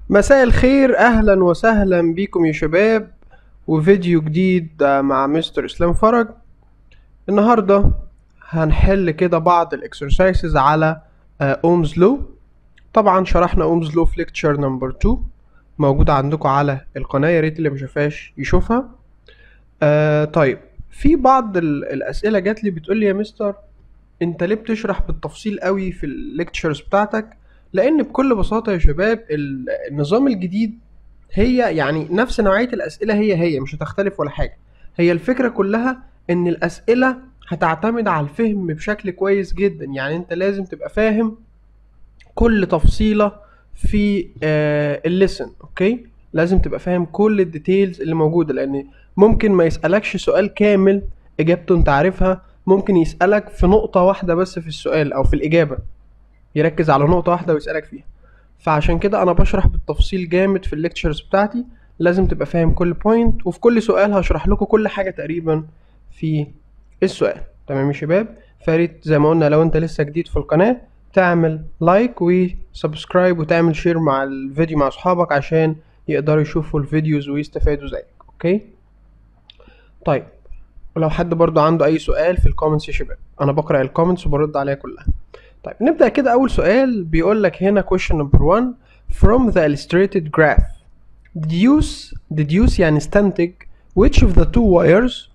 مساء الخير اهلا وسهلا بكم يا شباب وفيديو جديد مع مستر اسلام فرج النهارده هنحل كده بعض الاكسرسايزز على اومز لو طبعا شرحنا اومز لو في ليكتشر نمبر 2 موجودة عندكم على القناة يا ريت اللي مشافهاش يشوفها آه طيب في بعض ال- الاسئلة جات لي بتقول لي يا مستر انت ليه بتشرح بالتفصيل قوي في الليكتشرز بتاعتك لان بكل بساطة يا شباب ال- النظام الجديد هي يعني نفس نوعية الاسئلة هي هي مش هتختلف ولا حاجة هي الفكرة كلها ان الاسئلة هتعتمد على الفهم بشكل كويس جدا يعني انت لازم تبقى فاهم كل تفصيلة في الليسن اوكي لازم تبقى فاهم كل الديتيلز اللي موجودة لان ممكن ما يسألكش سؤال كامل اجابته انت عارفها ممكن يسألك في نقطة واحدة بس في السؤال او في الاجابة يركز على نقطة واحدة ويسألك فيها فعشان كده انا بشرح بالتفصيل جامد في الليكتشرز بتاعتي لازم تبقى فاهم كل بوينت وفي كل سؤال هشرح لكم كل حاجة تقريبا في السؤال تمام يا شباب فريت زي ما قلنا لو انت لسه جديد في القناة تعمل لايك وسبسكرايب وتعمل شير مع الفيديو مع اصحابك عشان يقدروا يشوفوا الفيديوز ويستفادوا زيك اوكي طيب ولو حد برضو عنده اي سؤال في الكومنتس يا شباب انا بقرا الكومنتس وبرد عليها كلها طيب نبدا كده اول سؤال بيقول لك هنا question number 1 from the illustrated graph deduce deduce يعني استنتج which of the two wires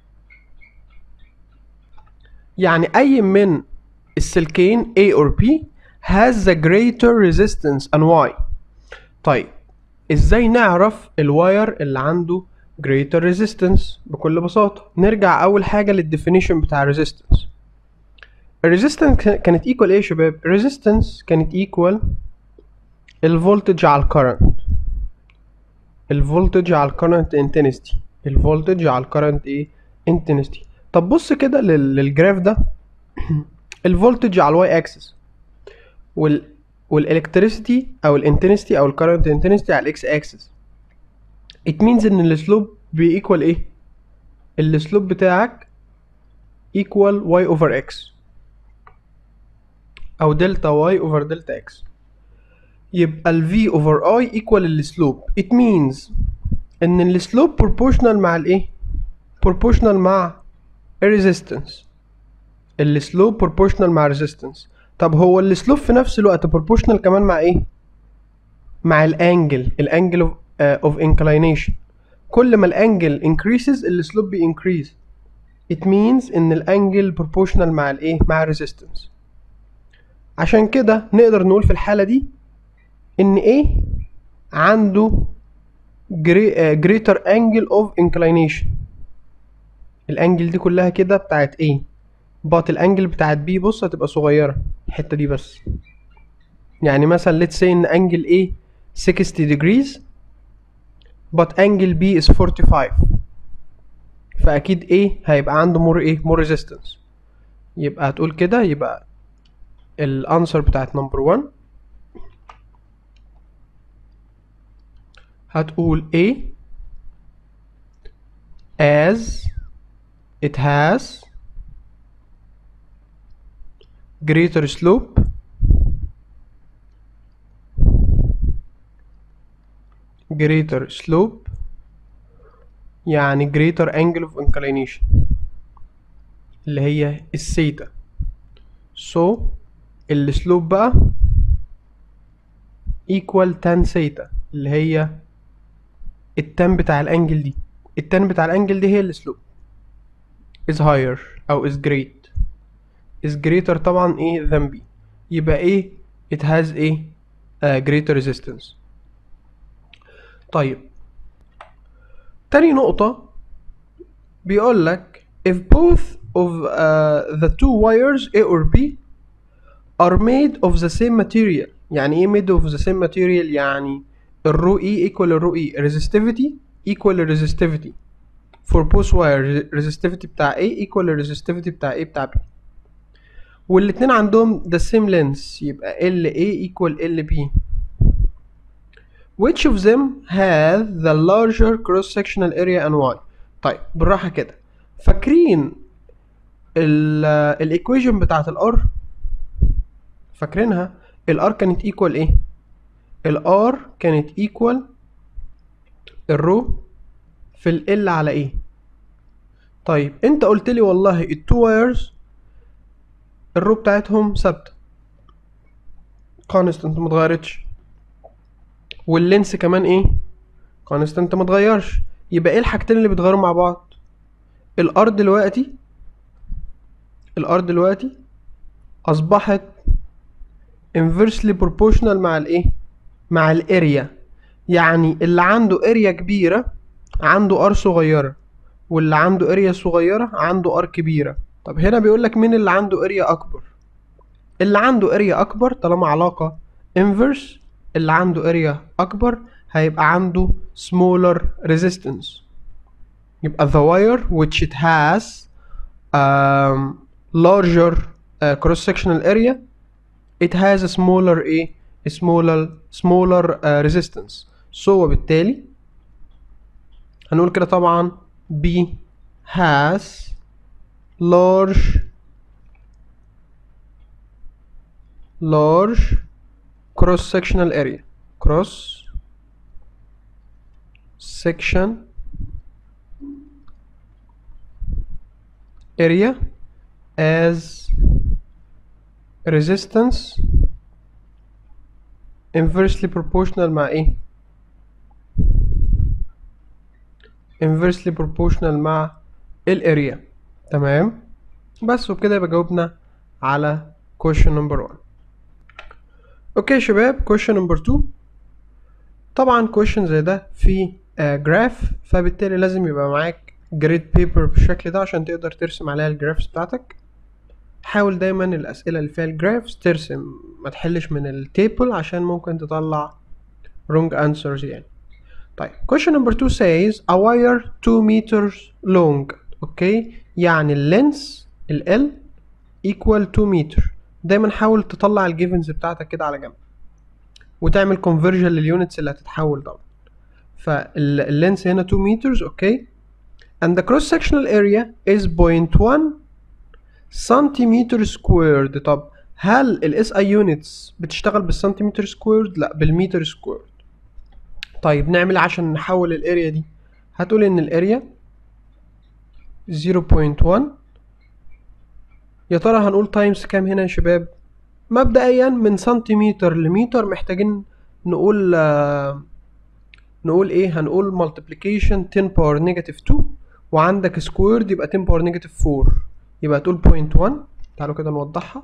يعني اي من السلكين A or B has the greater resistance and why طيب ازاي نعرف الواير اللي عنده greater resistance بكل بساطة نرجع اول حاجة للديفينيشن بتاع resistance الريزيستنس كانت equal ايه يا شباب resistance كانت equal الفولتج على الكرنت الفولتج على الكرنت intensity الفولتج على الكرنت ايه intensity طب بص كده لل- للجراف ده الفولتج على الواي اكسس وال والالكتريسيتي او الانتنستي او الكرنت انتنستي على الاكس اكسس it means ان السلوب بيكوال ايه السلوب بتاعك equal y over x او دلتا y over دلتا x يبقى ال v over i equal السلوب it means ان السلوب proportional مع الايه proportional مع الريزيستنس السلوب proportional مع resistance طب هو السلوب في نفس الوقت proportional كمان مع ايه مع الانجل الانجل of, uh, of inclination كل ما الانجل increases السلوب بي increase it means ان الانجل proportional مع الايه مع resistance عشان كده نقدر نقول في الحالة دي ان ايه عنده gre- uh, greater angle of inclination الانجل دي كلها كده بتاعت ايه بات الانجل بتاعت بي بص هتبقى صغيرة الحتة دي بس يعني مثلا let's say ان انجل A 60 degrees but angle B is 45 فأكيد A هيبقى عنده more ايه more resistance يبقى هتقول كده يبقى الانسر بتاعت نمبر 1 هتقول A as it has greater slope greater slope يعني greater angle of inclination اللي هي الثيتا so السلوب بقى equal tan ثيتا اللي هي التان بتاع الانجل دي التان بتاع الانجل دي هي السلوب is higher او is great is greater طبعا ايه than B يبقى ايه it has ايه uh, greater resistance طيب تاني نقطة بيقول لك if both of uh, the two wires A or B are made of the same material يعني ايه made of the same material يعني الرو E equal الرو E resistivity equal resistivity for both wire resistivity بتاع A equal resistivity بتاع A بتاع B والاتنين عندهم the same length يبقى LA equal LB which of them has the larger cross sectional area and why طيب بالراحة كده فاكرين الايكويشن بتاعت الار فاكرينها الار كانت ايكوال ايه ال R كانت equal الرو في ال L على ايه طيب انت قلت لي والله التو وايرز الرو بتاعتهم ثابته كونستنت متغيرتش واللينس كمان ايه كونستنت متغيرش يبقى ايه الحاجتين اللي بيتغيروا مع بعض الارض دلوقتي الارض دلوقتي اصبحت inversely proportional مع الايه مع الاريا يعني اللي عنده اريا كبيره عنده ار صغيره واللي عنده اريا صغيره عنده ار كبيره طب هنا بيقول لك مين اللي عنده اريا اكبر اللي عنده اريا اكبر طالما علاقه inverse اللي عنده اريا اكبر هيبقى عنده smaller resistance يبقى the wire which it has um, larger uh, cross sectional area it has a smaller ايه a smaller smaller uh, resistance so وبالتالي هنقول كده طبعا B has large large cross sectional area cross section area as resistance inversely proportional مع ايه inversely proportional مع الاريا تمام بس وبكده يبقى جاوبنا على question number 1 اوكي يا شباب question number 2 طبعا question زي ده في جراف فبالتالي لازم يبقى معاك جريد بيبر بالشكل ده عشان تقدر ترسم عليها الجرافس بتاعتك حاول دايما الاسئله اللي فيها الجرافس ترسم ما تحلش من التيبل عشان ممكن تطلع wrong answers يعني طيب question number 2 says a wire 2 meters long اوكي يعني اللينس ال L equal 2 meter دايما حاول تطلع الجيفنز بتاعتك كده على جنب وتعمل conversion لليونتس اللي هتتحول طبعا فاللينس هنا 2 meters اوكي and the cross sectional area is 0.1 سنتيمتر سكويرد طب هل الاس اي يونتس بتشتغل بالسنتيمتر سكويرد لا بالمتر سكويرد طيب نعمل عشان نحول الاريا دي هتقول ان الاريا 0.1 يا ترى هنقول تايمز كام هنا يا شباب مبدئيا من سنتيمتر لمتر محتاجين نقول آه نقول ايه هنقول multiplication 10 باور نيجاتيف 2 وعندك سكويرد يبقى 10 باور نيجاتيف 4 يبقى تقول بوينت 1 تعالوا كده نوضحها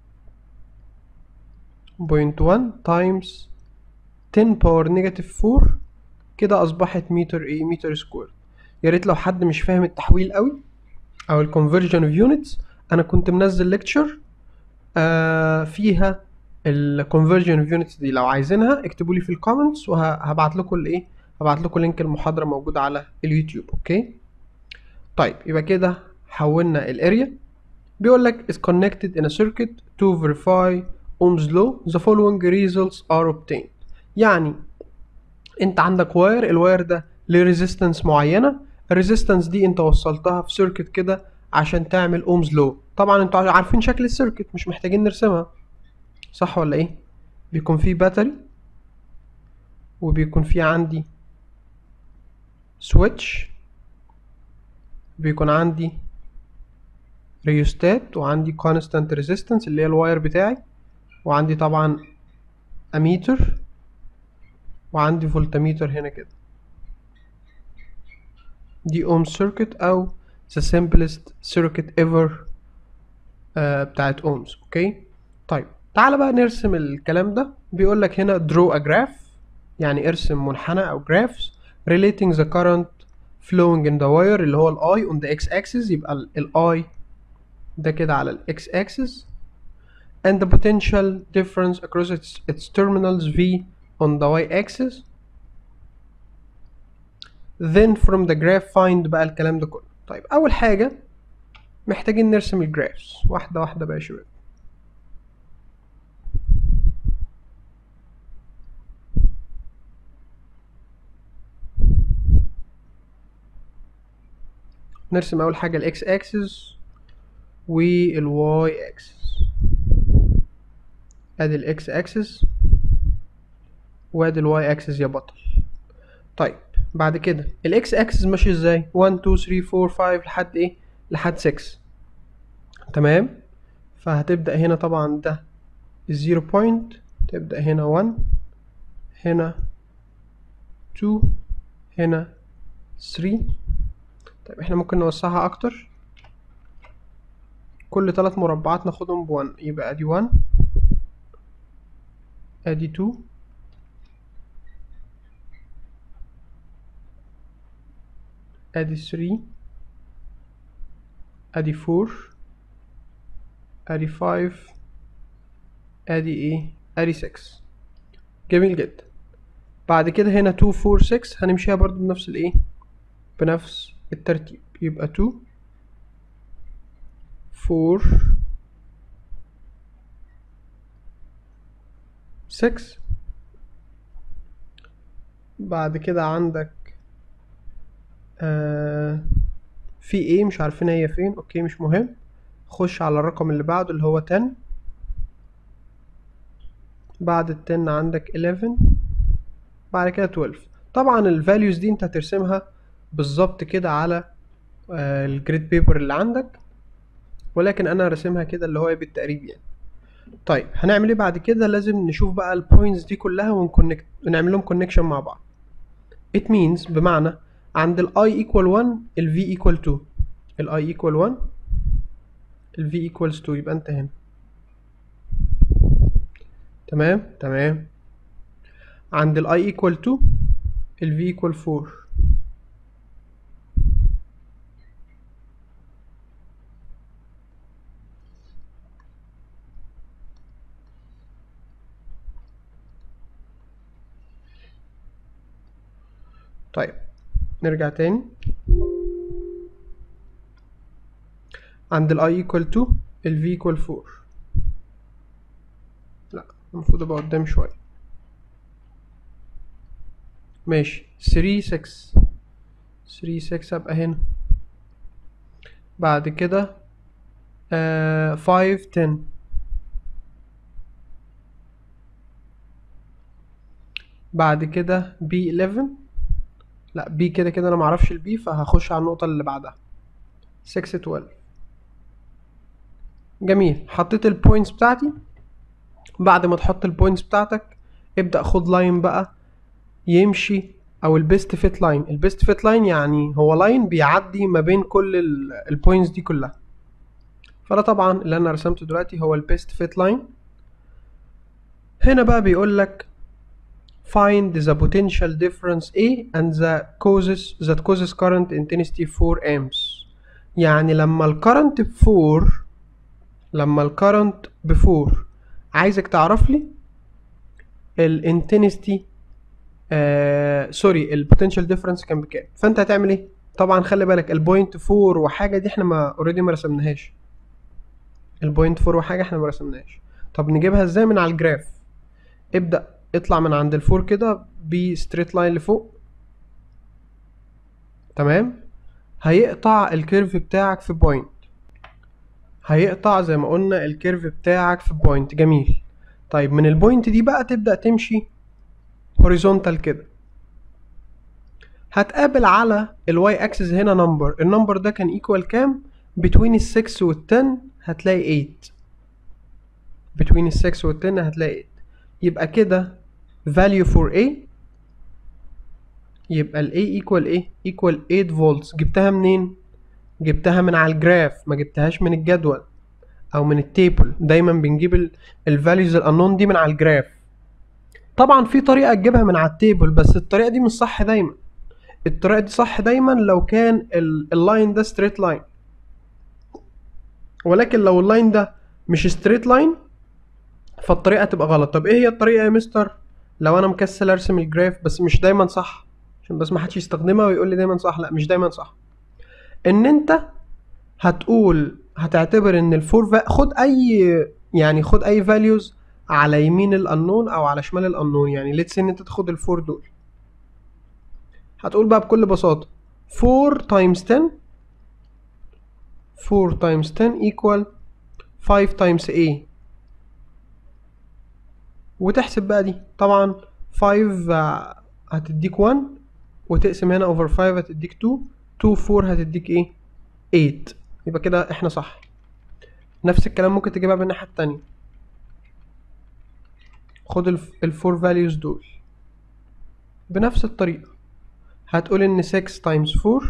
بوينت 1 تايمز 10 باور نيجاتيف 4 كده اصبحت متر ايه متر سكوير يا ريت لو حد مش فاهم التحويل قوي او الكونفرجن اوف يونتس انا كنت منزل ليكتشر آه فيها الكونفرجن اوف يونتس دي لو عايزينها اكتبوا لي في الكومنتس وهبعت لكم الايه هبعت لكم لينك المحاضره موجود على اليوتيوب اوكي طيب يبقى كده حولنا الاريا بيقول لك is connected in a circuit to verify Ohm's law the following results are obtained يعني انت عندك واير الواير ده ليه ريزيستنس معينه الريزيستنس دي انت وصلتها في سيركت كده عشان تعمل اومز لو طبعا انتوا عارفين شكل السيركت مش محتاجين نرسمها صح ولا ايه بيكون فيه باتري وبيكون فيه عندي سويتش بيكون عندي ريوستات وعندي كونستانت ريزيستنس اللي هي الواير بتاعي وعندي طبعا اميتر وعندي فولتميتر هنا كده دي اوم سيركت او the simplest circuit ever آه بتاعت اومز اوكي طيب تعال بقى نرسم الكلام ده بيقول لك هنا draw a graph يعني ارسم منحنى او graphs relating the current flowing in the wire اللي هو ال I on the x axis يبقى ال I ده كده على ال x axis and the potential difference across its, its terminals V on the y axis then from the graph find بقى الكلام ده كله طيب اول حاجة محتاجين نرسم الجرافس واحدة واحدة بقى يا شباب نرسم اول حاجة الاكس اكسس والواي اكسس ادي الاكس اكسس وادي الواي اكسس يا بطل طيب بعد كده الاكس اكسس ماشي ازاي 1 2 3 4 5 لحد ايه لحد 6 تمام فهتبدأ هنا طبعا ده الزيرو بوينت تبدأ هنا 1 هنا 2 هنا 3 طيب احنا ممكن نوسعها اكتر كل ثلاث مربعات ناخدهم بوان يبقى ادي 1 ادي 2 ادي 3 ادي 4 ادي 5 ادي ايه ادي 6 جميل جدا بعد كده هنا 2 4 6 هنمشيها برضو بنفس الايه بنفس الترتيب يبقى 2 4 6 بعد كده عندك آه في ايه مش عارفين هي فين اوكي مش مهم خش على الرقم اللي بعده اللي هو 10 بعد ال 10 عندك 11 بعد كده 12 طبعا الفاليوز دي انت هترسمها بالظبط كده على آه الجريد بيبر اللي عندك ولكن انا راسمها كده اللي هو بالتقريب يعني طيب هنعمل ايه بعد كده لازم نشوف بقى البوينتس دي كلها ونكونكت ونعمل لهم كونكشن مع بعض it means بمعنى عند ال i equal 1 ال v equal 2 ال i equal 1 ال v equals 2 يبقى انت هنا تمام تمام عند ال i equal 2 ال v equal 4 طيب نرجع تاني عند ال i equal 2 ال v equal 4 لا المفروض ابقى قدام شوية ماشي 3 6 3 6 ابقى هنا بعد كده آه 5 10 بعد كده b 11 لا بي كده كده انا معرفش البي فهخش على النقطة اللي بعدها 6 12 جميل حطيت البوينتس بتاعتي بعد ما تحط البوينتس بتاعتك ابدأ خد لاين بقى يمشي او البيست فيت لاين البيست فيت لاين يعني هو لاين بيعدي ما بين كل البوينتس دي كلها فده طبعا اللي انا رسمته دلوقتي هو البيست فيت لاين هنا بقى بيقول لك find the potential difference A and the causes that causes current intensity 4 amps يعني لما الكرنت ب 4 لما الكرنت ب 4 عايزك تعرف لي الانتنستي آه سوري البوتنشال ديفرنس كان بكام فانت هتعمل ايه طبعا خلي بالك البوينت 4 وحاجه دي احنا ما اوريدي ما رسمناهاش البوينت 4 وحاجه احنا ما رسمناهاش طب نجيبها ازاي من على الجراف ابدا اطلع من عند الفور كده بستريت لاين لفوق تمام هيقطع الكيرف بتاعك في بوينت هيقطع زي ما قلنا الكيرف بتاعك في بوينت جميل طيب من البوينت دي بقى تبدأ تمشي هوريزونتال كده هتقابل على الواي اكسس هنا نمبر النمبر ده كان ايكوال كام بتوين ال 6 وال 10 هتلاقي 8 بتوين ال 6 وال 10 هتلاقي 8 يبقى كده value for A يبقى ال A equal ايه equal 8 volts جبتها منين جبتها من على الجراف ما جبتهاش من الجدول او من التيبل دايما بنجيب الفاليوز الانون دي من على الجراف طبعا في طريقه تجيبها من على التيبل بس الطريقه دي مش صح دايما الطريقه دي صح دايما لو كان اللاين ده ستريت لاين ولكن لو اللاين ده مش ستريت لاين فالطريقه تبقى غلط طب ايه هي الطريقه يا مستر لو انا مكسل ارسم الجراف بس مش دايما صح عشان بس ما حدش يستخدمها ويقول لي دايما صح لا مش دايما صح ان انت هتقول هتعتبر ان الفور فا... خد اي يعني خد اي فاليوز على يمين الانون او على شمال الانون يعني ليتس ان انت تاخد الفور دول هتقول بقى بكل بساطه 4 times 10 4 times 10 equal 5 times a وتحسب بقى دي طبعا 5 آه، هتديك 1 وتقسم هنا اوفر 5 هتديك 2 2 4 هتديك ايه 8 يبقى كده احنا صح نفس الكلام ممكن تجيبها من الناحية التانية خد الفور فاليوز دول بنفس الطريقة هتقول ان 6 times 4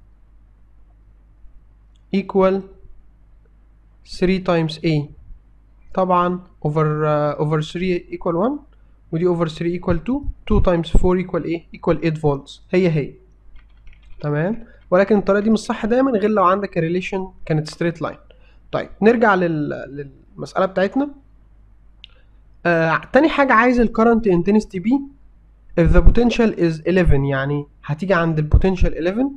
equal 3 times a طبعا over uh, over 3 equal 1 ودي over 3 equal 2 2 times 4 equal ايه equal 8 volts هي هي تمام ولكن الطريقة دي مش صح دايما غير لو عندك ريليشن كانت straight line طيب نرجع لل... للمسألة بتاعتنا آه، تاني حاجة عايز ال current intensity B if the potential is 11 يعني هتيجي عند ال potential 11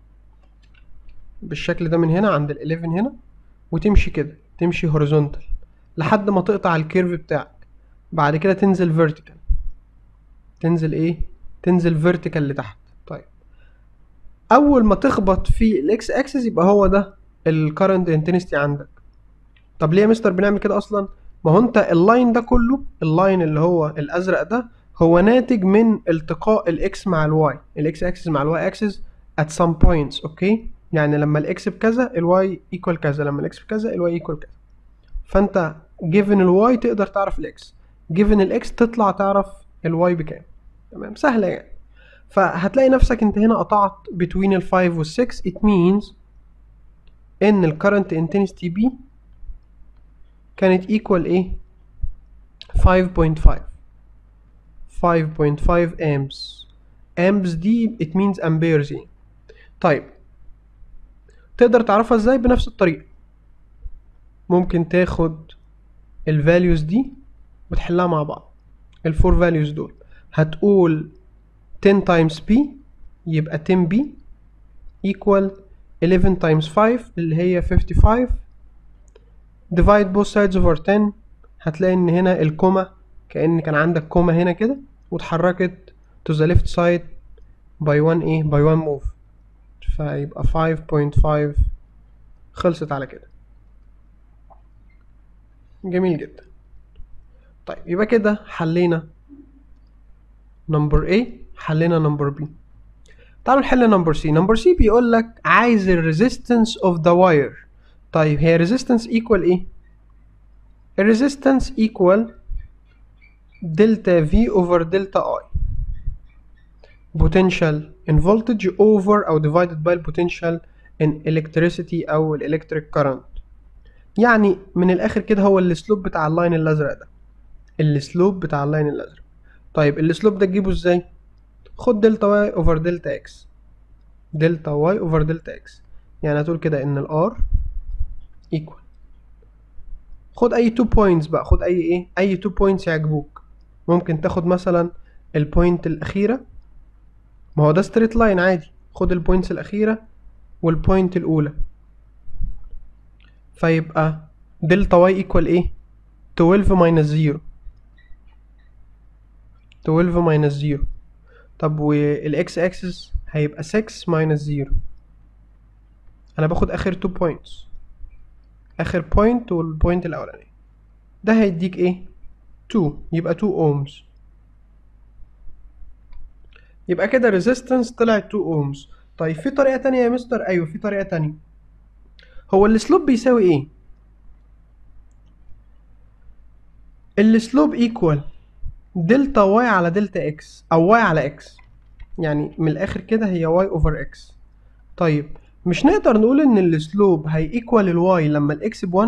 بالشكل ده من هنا عند ال 11 هنا وتمشي كده تمشي horizontal لحد ما تقطع الكيرف بتاعك بعد كده تنزل vertical تنزل ايه تنزل vertical لتحت طيب اول ما تخبط في الاكس اكسس يبقى هو ده الكرنت انتنستي عندك طب ليه يا مستر بنعمل كده اصلا ما هو انت اللاين ده كله اللاين اللي هو الازرق ده هو ناتج من التقاء الاكس مع الواي الاكس اكسس مع الواي اكسس at some points اوكي يعني لما الاكس بكذا الواي ايكوال كذا لما الاكس بكذا الواي ايكوال كذا فانت given الواي تقدر تعرف الاكس given الاكس تطلع تعرف الواي بكام تمام سهله يعني فهتلاقي نفسك انت هنا قطعت between ال 5 وال 6 it means ان ال current intensity B كانت equal ايه 5.5 5.5 amps amps دي it means amperes يعني طيب تقدر تعرفها ازاي بنفس الطريقة ممكن تاخد ال values دي وتحلها مع بعض ال 4 values دول هتقول 10 times p يبقى 10 b equal 11 times 5 اللي هي 55 divide both sides over 10 هتلاقي ان هنا الكوما كأن كان عندك كوما هنا كده واتحركت to the left side by one ايه by one move فيبقى 5.5 خلصت على كده جميل جدا طيب يبقى كده حلينا نمبر A حلينا نمبر B تعالوا نحل نمبر C نمبر C بيقول لك عايز ال resistance of the wire طيب هي resistance equal ايه ال resistance equal delta V over delta I potential in voltage over أو divided by potential in electricity أو ال electric current يعني من الآخر كده هو السلوب بتاع اللاين الأزرق ده السلوب بتاع اللاين الأزرق طيب السلوب ده تجيبه ازاي خد دلتا واي اوفر دلتا اكس دلتا واي اوفر دلتا اكس يعني هتقول كده ان الار ايكوال خد اي تو بوينتس بقى خد اي ايه اي تو بوينتس يعجبوك ممكن تاخد مثلا البوينت الاخيره ما هو ده ستريت لاين عادي خد البوينتس الاخيره والبوينت الاولى فيبقى دلتا واي ايكوال ايه 12 ماينس 0 12 ماينس 0 طب والاكس اكسس هيبقى 6 ماينس 0 انا باخد اخر 2 بوينتس اخر بوينت والبوينت الاولاني ده هيديك ايه 2 يبقى 2 اومز يبقى كده ريزيستنس طلعت 2 اومز طيب في طريقه تانية يا مستر ايوه في طريقه تانية هو السلوب بيساوي ايه السلوب ايكوال دلتا واي على دلتا اكس او واي على اكس يعني من الاخر كده هي واي اوفر اكس طيب مش نقدر نقول ان السلوب هي ايكوال الواي لما الاكس ب1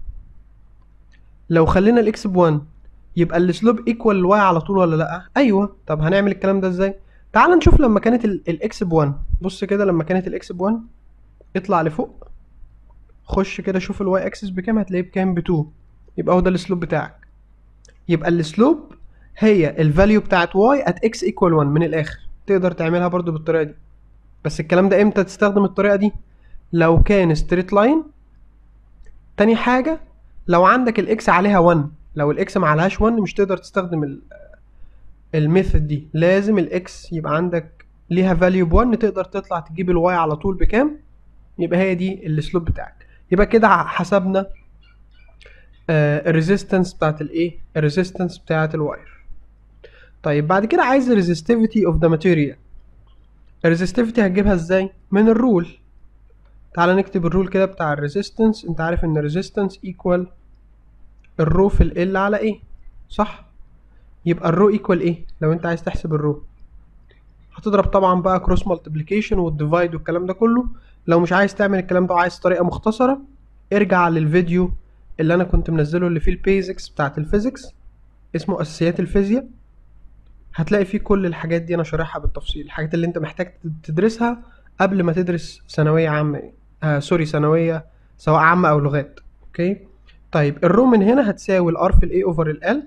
لو خلينا الاكس ب1 يبقى السلوب ايكوال الواي على طول ولا لا ايوه طب هنعمل الكلام ده ازاي تعال نشوف لما كانت الاكس ب1 بص كده لما كانت الاكس ب1 اطلع لفوق خش كده شوف الواي اكسس بكام هتلاقيه بكام ب2 يبقى هو ده السلوب بتاعك يبقى السلوب هي الفاليو بتاعت y at x equal 1 من الاخر تقدر تعملها برضو بالطريقه دي بس الكلام ده امتى تستخدم الطريقه دي لو كان ستريت لاين تاني حاجه لو عندك الاكس عليها 1 لو الاكس ما عليهاش 1 مش تقدر تستخدم الميثود دي لازم الاكس يبقى عندك ليها فاليو ب 1 تقدر تطلع تجيب الواي على طول بكام يبقى هي دي السلوب بتاعك يبقى كده حسبنا الريزيستنس بتاعت الايه الريزيستنس بتاعت الواير طيب بعد كده عايز resistivity of the material الريزستيفيتي هتجيبها ازاي من الرول تعالى نكتب الرول كده بتاع الريزيستنس انت عارف ان الريزيستنس ايكوال الرو في ال على ايه صح يبقى الرو ايكوال ايه لو انت عايز تحسب الرو هتضرب طبعا بقى كروس مالتيبليكيشن والديفايد والكلام ده كله لو مش عايز تعمل الكلام ده وعايز طريقه مختصره ارجع للفيديو اللي انا كنت منزله اللي فيه البيزكس بتاعت الفيزيكس اسمه اساسيات الفيزياء هتلاقي فيه كل الحاجات دي انا شارحها بالتفصيل الحاجات اللي انت محتاج تدرسها قبل ما تدرس ثانويه عامه آه سوري ثانويه سواء عامه او لغات اوكي طيب الرو من هنا هتساوي الار في الاي اوفر ال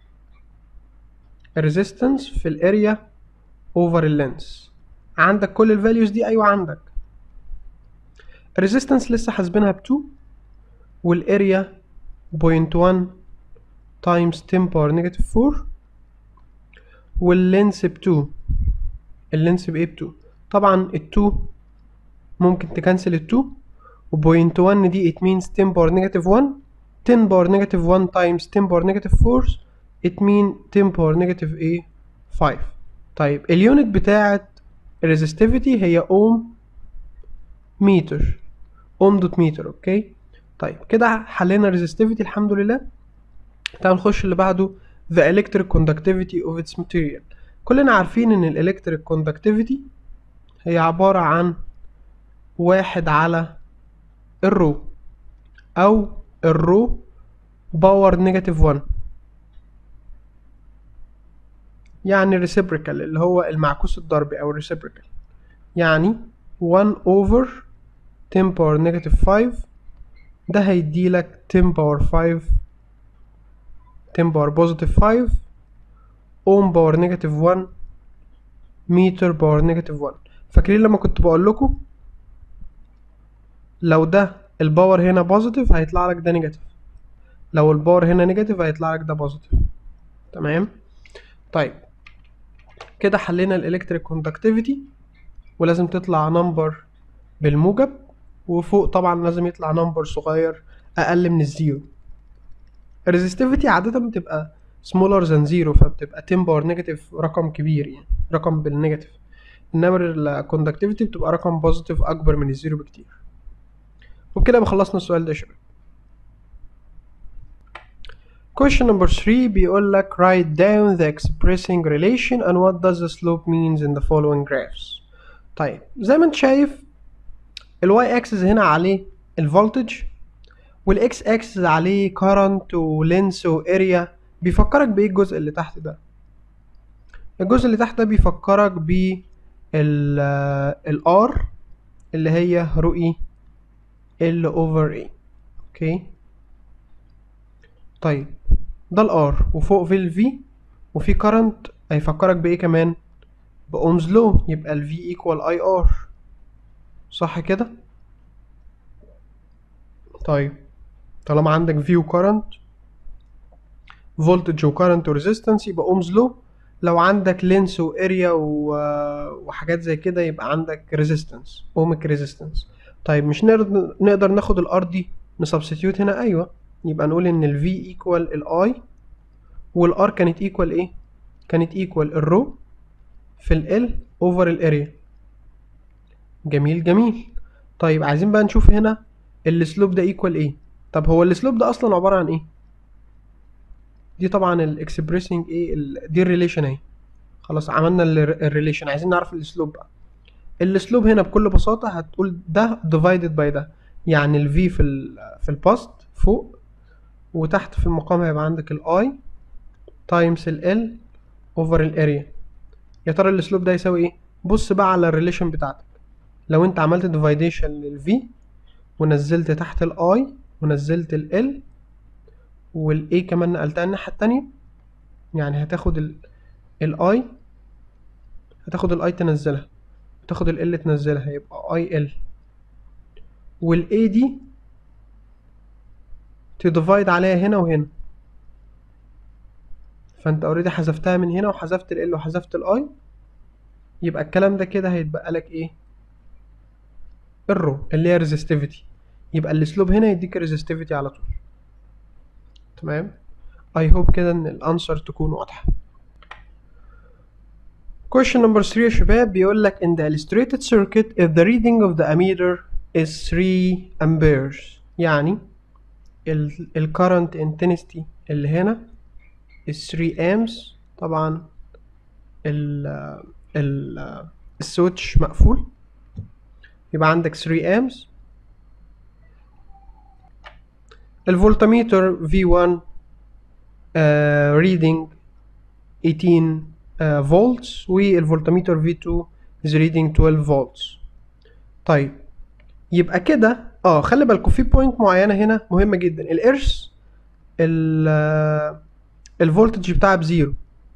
الريزيستنس في الاريا اوفر اللينس عندك كل الفاليوز دي ايوه عندك الريزيستنس لسه حاسبينها ب 2 والاريا 0.1 تايمز 10 باور نيجاتيف 4 واللينس ب 2 اللينس بايه ب 2 طبعا ال 2 ممكن تكنسل ال 2 و 0.1 دي it means 10 باور نيجاتيف 1 10 باور نيجاتيف 1 تايمز 10 باور نيجاتيف 4 it mean 10 باور نيجاتيف ايه 5 طيب اليونت بتاعت الريزستيفيتي هي اوم متر اوم دوت متر اوكي طيب كده حلينا الريزستيفيتي الحمد لله تعال نخش اللي بعده the electric conductivity of its material كلنا عارفين ان الالكتريك conductivity هي عبارة عن واحد على الرو او الرو باور نيجاتيف 1 يعني reciprocal اللي هو المعكوس الضربي او reciprocal يعني 1 over 10 power negative 5 ده هيديلك 10 power 5 10 power positive 5 ohm power negative 1 meter power negative 1 فاكرين لما كنت بقول لكم لو ده الباور هنا بوزيتيف هيطلع لك ده نيجاتيف لو الباور هنا نيجاتيف هيطلع لك ده بوزيتيف تمام طيب كده حلينا الالكتريك كوندكتيفيتي ولازم تطلع نمبر بالموجب وفوق طبعا لازم يطلع نمبر صغير اقل من الزيرو الريزستيفيتي عادة بتبقى smaller than zero فبتبقى 10 باور نيجاتيف رقم كبير يعني رقم بالنيجاتيف انما الكوندكتيفيتي بتبقى رقم بوزيتيف اكبر من الزيرو بكتير وبكده بخلصنا السؤال ده يا شباب Question number 3 بيقول لك write down the expressing relation and what does the slope means in the following graphs طيب زي ما انت شايف الواي اكسس هنا عليه الفولتج والاكس اكسس عليه current ولينس واريا بيفكرك بايه الجزء اللي تحت ده الجزء اللي تحت ده بيفكرك ب الار اللي هي رو اي ال اوفر اي اوكي طيب ده الار وفوق في الفي وفي كارنت هيفكرك بايه كمان باومز لو يبقى الفي ايكوال اي ار صح كده طيب طالما عندك في وكارنت فولتج وكارنت وريزيستنس يبقى اومز لو لو عندك لينس واريا وحاجات زي كده يبقى عندك ريزيستنس اوميك ريزيستنس طيب مش نقدر نقدر ناخد الار دي نسبستيوت هنا ايوه يبقى نقول ان ال V equal ال I وال R كانت equal ايه كانت equal الرو في ال L over الاريا جميل جميل طيب عايزين بقى نشوف هنا السلوب ده equal ايه طب هو السلوب ده اصلا عبارة عن ايه دي طبعا الاكسبريسنج ايه ال دي الريليشن اهي خلاص عملنا الريليشن عايزين نعرف السلوب بقى السلوب هنا بكل بساطة هتقول ده divided by ده يعني ال V في ال في الباست فوق وتحت في المقام هيبقى عندك ال I تايمز ال L over الاريا يا ترى السلوب ده يساوي ايه بص بقى على الريليشن بتاعتك لو انت عملت ديفايديشن لل V ونزلت تحت ال I ونزلت ال L وال A كمان نقلتها الناحية التانية يعني هتاخد ال ال I هتاخد ال I تنزلها وتاخد ال L تنزلها يبقى I L وال A دي تديفايد عليها هنا وهنا فانت اوريدي حذفتها من هنا وحذفت ال وحذفت الاي يبقى الكلام ده كده هيتبقى لك ايه الرو اللي هي ريزستيفيتي يبقى السلوب هنا يديك ريزستيفيتي على طول تمام اي هوب كده ان الانسر تكون واضحه question number 3 يا شباب بيقول لك in the illustrated circuit if the reading of the ammeter is 3 amperes يعني ال ال current intensity اللي هنا is 3 amps طبعا ال ال السويتش مقفول يبقى عندك 3 amps الفولتميتر V1 uh, reading 18 uh, volts والفولتميتر V2 is reading 12 volts طيب يبقى كده اه خلي بالكم في بوينت معينه هنا مهمه جدا الارث ال الفولتج بتاعها بزيرو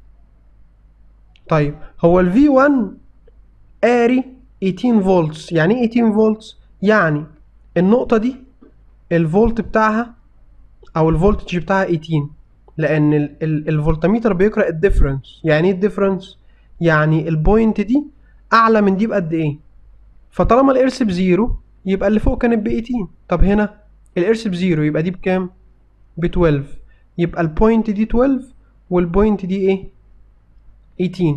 طيب هو ال V1 قاري 18 فولتس يعني ايه 18 فولتس يعني النقطه دي الفولت بتاعها او الفولتج بتاعها 18 لان ال ال الفولتميتر بيقرا الديفرنس يعني ايه الديفرنس يعني البوينت دي اعلى من دي بقد ايه فطالما الارث بزيرو يبقى اللي فوق كانت ب 18 طب هنا الارث بزيرو يبقى دي بكام ب 12 يبقى البوينت دي 12 والبوينت دي ايه 18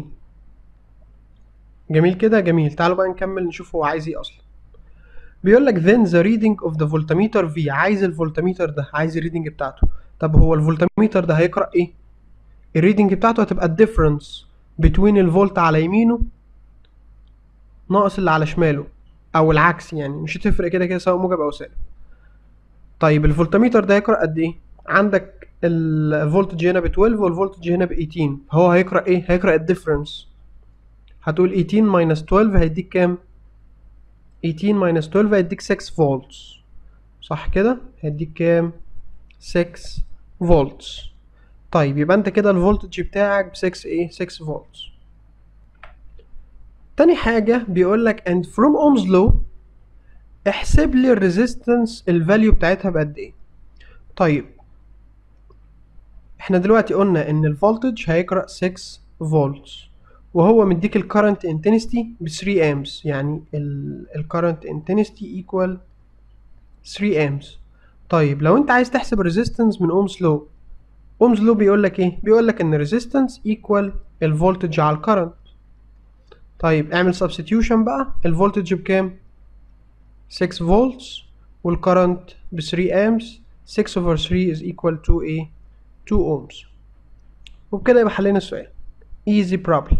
جميل كده جميل تعالوا بقى نكمل نشوف هو عايز ايه اصلا بيقول لك then the reading of the voltmeter V عايز الفولتميتر ده عايز الريدنج بتاعته طب هو الفولتميتر ده هيقرأ ايه الريدنج بتاعته هتبقى الديفرنس between الفولت على يمينه ناقص اللي على شماله او العكس يعني مش هتفرق كده كده سواء موجب او سالب طيب الفولتميتر ده هيقرأ قد ايه عندك الفولتج هنا ب 12 والفولتج هنا ب 18 هو هيقرأ ايه هيقرأ الديفرنس هتقول 18 minus 12 هيديك كام 18 minus 12 هيديك 6 فولتس صح كده هيديك كام 6 فولتس طيب يبقى انت كده الفولتج بتاعك ب 6 ايه 6 فولتس تاني حاجة بيقول لك and from Ohm's law احسب لي الريزيستنس الفاليو بتاعتها بقد ايه طيب احنا دلوقتي قلنا ان الفولتج هيقرأ 6 فولتس وهو مديك الكرنت انتنستي ب 3 امبس يعني الكرنت انتنستي ايكوال 3 امبس طيب لو انت عايز تحسب الريزيستنس من اومز لو اومز لو بيقول لك ايه بيقول لك ان الريزيستنس ايكوال الفولتج على الكرنت طيب اعمل سبستيوشن بقى الفولتج بكام 6 فولتس والكرنت ب 3 امبس 6 over 3 is equal to a 2 ohms وبكده يبقى حلينا السؤال easy problem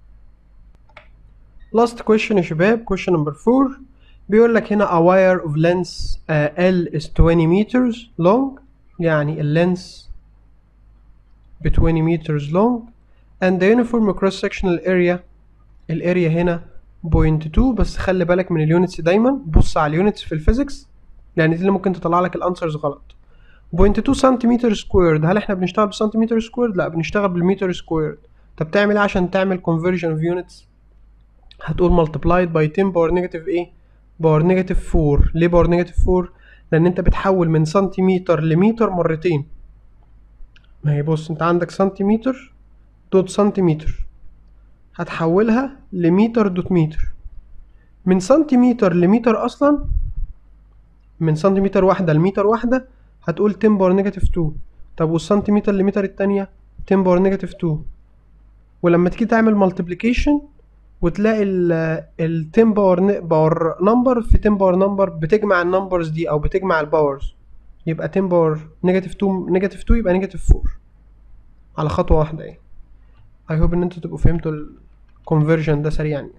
last question يا شباب question number 4 بيقول لك هنا a wire of length uh, L is 20 meters long يعني اللينس ب 20 meters long and the uniform cross sectional area الاريا هنا 0.2 بس خلي بالك من اليونتس دايما بص على اليونتس في الفيزيكس لان دي اللي ممكن تطلع لك الانسرز غلط 0.2 سنتيمتر سكويرد هل احنا بنشتغل بسنتيمتر سكويرد لا بنشتغل بالمتر سكويرد طب تعمل ايه عشان تعمل conversion of units هتقول multiplied by 10 باور نيجاتيف ايه باور نيجاتيف 4 ليه باور نيجاتيف 4 لان انت بتحول من سنتيمتر لمتر مرتين ما هي بص انت عندك سنتيمتر دوت سنتيمتر هتحولها لمتر دوت متر من سنتيمتر لمتر اصلا من سنتيمتر واحدة لمتر واحدة هتقول 10 باور نيجاتيف 2 طب والسنتيمتر لمتر التانية 10 باور نيجاتيف 2 ولما تيجي تعمل مالتيبليكيشن وتلاقي ال 10 باور باور نمبر في 10 باور نمبر بتجمع النمبرز دي او بتجمع الباورز يبقى 10 باور نيجاتيف 2 نيجاتيف 2 يبقى نيجاتيف 4 على خطوة واحدة ايه اي هوب ان انتوا تبقوا فهمتوا الكونفرجن ده سريعا يعني.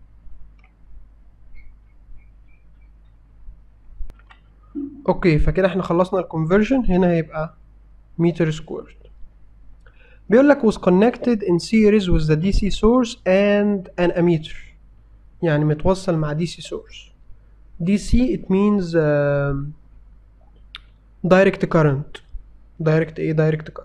اوكي فكده احنا خلصنا الكونفرجن هنا هيبقى متر سكويرد بيقول لك was connected in series with the DC source and an ammeter يعني متوصل مع DC source DC it means uh, direct current direct ايه direct current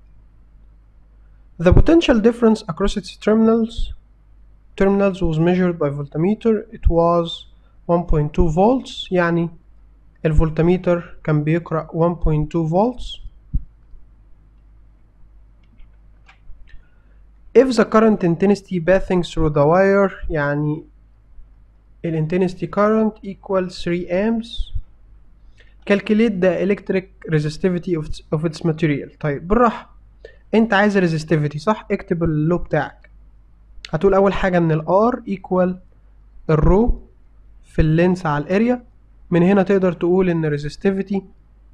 the potential difference across its terminals terminals was measured by voltmeter it was 1.2 volts يعني الفولتميتر كان بيقرأ 1.2 volts if the current intensity passing through the wire يعني ال intensity current equals 3 amps calculate the electric resistivity of its, of its material طيب بالراحة انت عايز resistivity صح اكتب اللو بتاعك هتقول اول حاجه ان الار ايكوال الرو في اللينس على الاريا من هنا تقدر تقول ان resistivity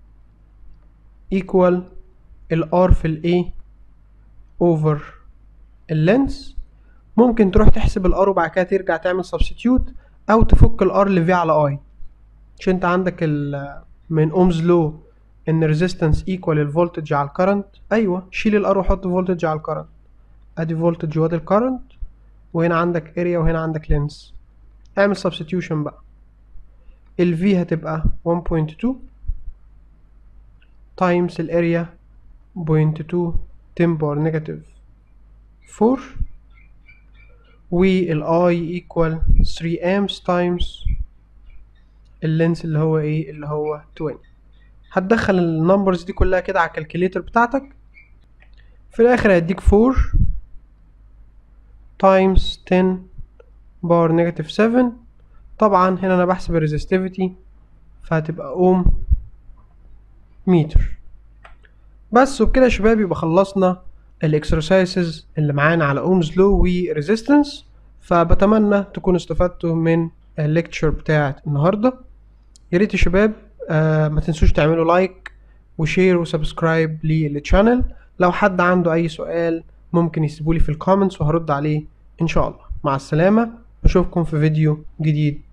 equal الار في الايه over اللينس ممكن تروح تحسب الار وبعد كده ترجع تعمل substitute او تفك الار لفي على اي مش انت عندك ال من اومز لو ان resistance equal الفولتج على الكرنت ايوه شيل الار وحط فولتج على الكرنت ادي فولتج وادي الكرنت وهنا عندك اريا وهنا عندك لينس اعمل substitution بقى ال V هتبقى 1.2 times الاريا 0.2 10 باور نيجاتيف 4 وال I equal 3 amps times اللينس اللي هو ايه اللي هو 20 هتدخل النمبرز دي كلها كده على الكالكوليتر بتاعتك في الاخر هيديك 4 times 10 باور نيجاتيف 7 طبعا هنا انا بحسب الريزستيفيتي فهتبقى اوم متر بس وبكده يا شباب يبقى خلصنا الاكسرسايزز اللي معانا على اومز لو وريزيستنس فبتمنى تكونوا استفدتوا من الليكتشر بتاعت النهارده يا ريت يا شباب آه ما تنسوش تعملوا لايك وشير وسبسكرايب للشانل لو حد عنده اي سؤال ممكن يسيبولي في الكومنتس وهرد عليه ان شاء الله مع السلامه اشوفكم في فيديو جديد